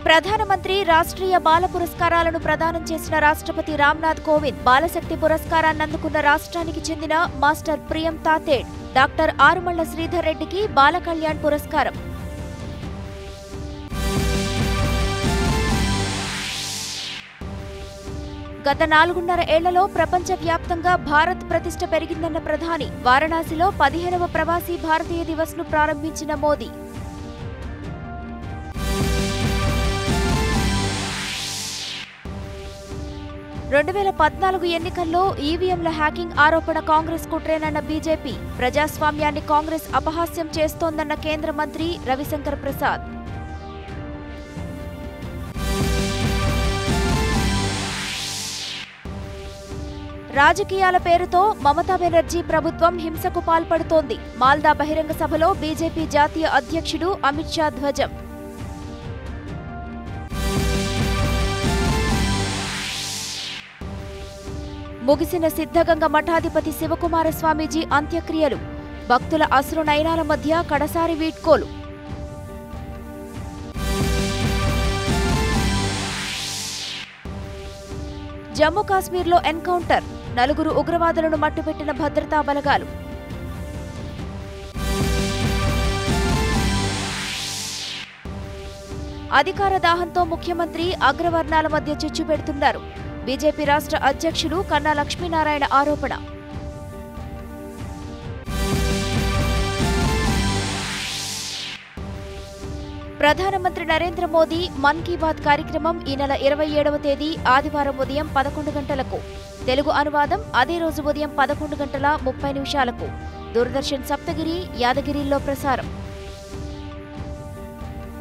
ప్రధానమంత్రి రాష్ట్రీయ బాల పురస్కారాలను ప్రదానం చేసిన రాష్ట్రపతి రామ్నాథ్ కోవింద్ బాలశక్తి పురస్కారాన్ని అందుకున్న రాష్ట్రానికి చెందిన మాస్టర్ ప్రియం తాతేడ్ డాక్టర్ ఆరుమళ్ల శ్రీధర్ రెడ్డికి బాల కళ్యాణ్ పురస్కారం గత నాలుగున్నర ఏళ్లలో ప్రపంచ వ్యాప్తంగా భారత్ ప్రతిష్ట పెరిగిందన్న ప్రధాని వారణాసిలో పదిహేనవ ప్రవాసీ భారతీయ దివస్ ను ప్రారంభించిన మోదీ రెండు వేల పద్నాలుగు ఎన్నికల్లో ఈవీఎంల హ్యాకింగ్ ఆరోపణ కాంగ్రెస్ కుట్రేనన్న బీజేపీ ప్రజాస్వామ్యాన్ని కాంగ్రెస్ అపహాస్యం చేస్తోందన్న కేంద్ర మంత్రి రవిశంకర్ ప్రసాద్ రాజకీయాల పేరుతో మమతా బెనర్జీ ప్రభుత్వం హింసకు పాల్పడుతోంది మాల్దా బహిరంగ సభలో బీజేపీ జాతీయ అధ్యక్షుడు అమిత్ షా ధ్వజం ముగిసిన సిద్ధగంగ మఠాధిపతి శివకుమార స్వామీజీ అంత్యక్రియలు భక్తుల అశ్రు నయనాల మధ్య కడసారి వీడ్కోలు జమ్మూ కాశ్మీర్లో ఎన్కౌంటర్ నలుగురు ఉగ్రవాదులను మట్టుపెట్టిన భద్రతా బలగాలు అధికార దాహంతో ముఖ్యమంత్రి అగ్రవర్ణాల మధ్య చిచ్చు పెడుతున్నారు బీజేపీ రాష్ట్ర అధ్యక్షుడు కన్నా లక్ష్మీనారాయణ ఆరోపణ ప్రధానమంత్రి నరేంద్ర మోదీ మన్ కీ బాత్ కార్యక్రమం ఈ నెల ఇరవై ఏడవ తేదీ ఆదివారం ఉదయం పదకొండు గంటలకు తెలుగు అనువాదం అదే రోజు ఉదయం పదకొండు గంటల ముప్పై నిమిషాలకు దూరదర్శన్ సప్తగిరి యాదగిరిలో ప్రసారం